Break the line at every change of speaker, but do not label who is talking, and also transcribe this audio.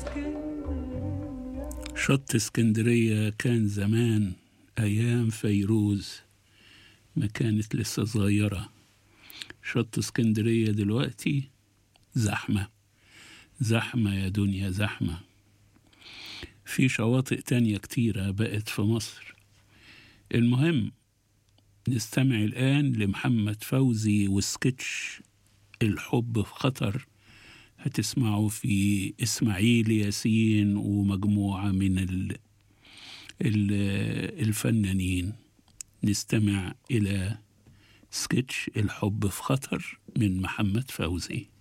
شط اسكندرية كان زمان أيام فيروز ما كانت لسه صغيرة شط اسكندرية دلوقتي زحمة زحمة يا دنيا زحمة في شواطئ تانية كتيرة بقت في مصر المهم نستمع الآن لمحمد فوزي وسكتش الحب في خطر هتسمعوا في إسماعيل ياسين ومجموعة من ال ال الفنانين نستمع إلى سكتش الحب في خطر من محمد فوزي